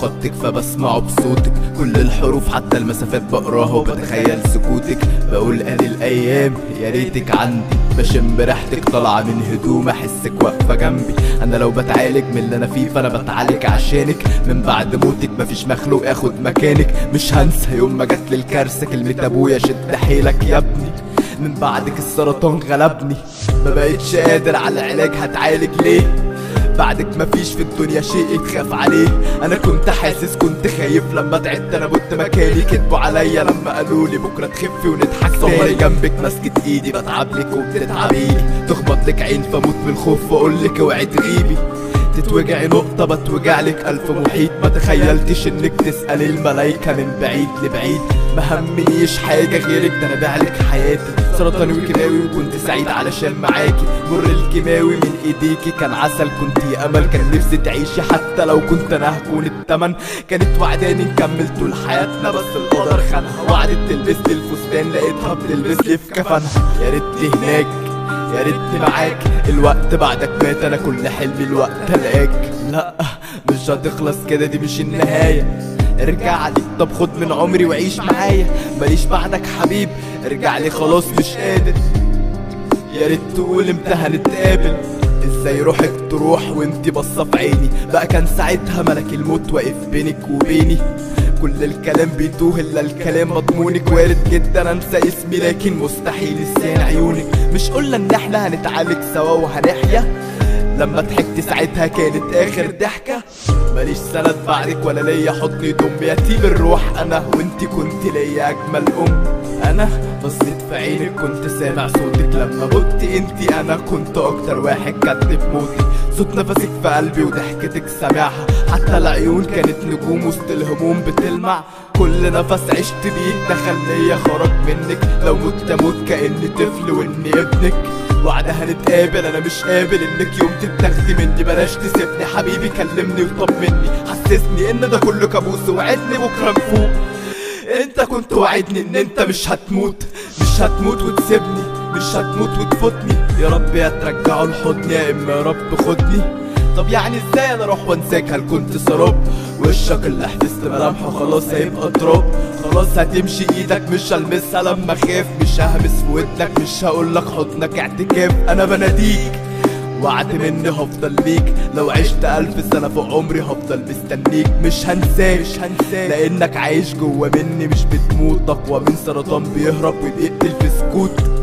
خطك فبسمعه بصوتك كل الحروف حتى المسافات بقراها وبتخيل سكوتك بقول ادي الايام يا ريتك عندي بشم ريحتك طالعه من هدوم احسك واقفه جنبي انا لو بتعالج من اللي انا فيه فانا بتعالج عشانك من بعد موتك مفيش مخلوق ياخد مكانك مش هنسى يوم ما جت الكارثه كلمه ابويا شد حيلك يا ابني من بعدك السرطان غلبني ما بقتش قادر على العلاج هتعالج ليه بعدك مفيش في الدنيا شيء يتخاف عليه انا كنت حاسس كنت خايف لما تعبت انا كنت مكاني كدبوا عليا لما قالوا لي بكره تخفي ونضحك صوري جنبك مسكت ايدي بتعب لك وبتتعبيلي تخبط لك عين فموت من الخوف واقول لك اوعي تغيبي تتوجعي نقطة بتوجع لك ألف محيط ما تخيلتش إنك تسألي الملايكة من بعيد لبعيد ما همنيش حاجة غيرك ده أنا بعلك حياتي سرطاني وكيماوي وكنت سعيد علشان معاكي مر الكيماوي من ايديكي كان عسل كنت يا امل كان نفسي تعيشي حتى لو كنت انا هكون التمن كانت وعداني نكمل طول حياتنا بس القدر خانها وعدت تلبس لي الفستان لقيتها بتلبس لي في كفنها يا ريتني هناك يا ريتني معاك الوقت بعدك مات انا كل حلمي الوقت الاقيك لا مش هتخلص كده دي مش النهايه ارجع لي طب خد من عمري وعيش معايا ماليش بعدك حبيب ارجع لي خلاص مش قادر يا ريت تقول امتى هنتقابل ازاي روحك تروح وانتي باصه في عيني بقى كان ساعتها ملك الموت واقف بينك وبيني كل الكلام بيتوه الا الكلام مضمونك وارد جدا انسى اسمي لكن مستحيل نسيان عيونك مش قلنا ان احنا هنتعالج سوا وهنحيا لما ضحكت ساعتها كانت اخر ضحكة ماليش سند بعدك ولا ليا حضن يضم يتيم الروح انا وانتي كنت ليا اجمل ام انا بصيت في عينك كنت سامع صوتك لما مت انتي انا كنت اكتر واحد كدب موتي صوت نفسك في قلبي وضحكتك سامعها حتى العيون كانت نجوم وسط الهموم بتلمع كل نفس عشت بيه دخل ليا خرج منك لو مت اموت كاني طفل واني ابنك وعدها هنتقابل انا مش قابل انك يوم تتاخدي مني بلاش تسيبني حبيبي كلمني وطمني حسسني ان ده كله كابوس وعدني بكره نفوق انت كنت وعدني ان انت مش هتموت مش هتموت وتسيبني مش هتموت وتفوتني يا رب يا ترجعه لحضني يا اما يا رب خدني طب يعني ازاي انا اروح وانساك هل كنت سراب وشك اللي حفظت ملامحه خلاص هيبقى تراب خلاص هتمشي ايدك مش هلمسها لما اخاف مش ههمس في ودنك مش هقولك حضنك اعتكاف انا بناديك وعد مني هفضل ليك لو عشت ألف سنة في عمري هفضل مستنيك مش هنساك مش هنساك لأنك عايش جوا مني مش بتموت أقوى من سرطان بيهرب وبيقتل في سكوت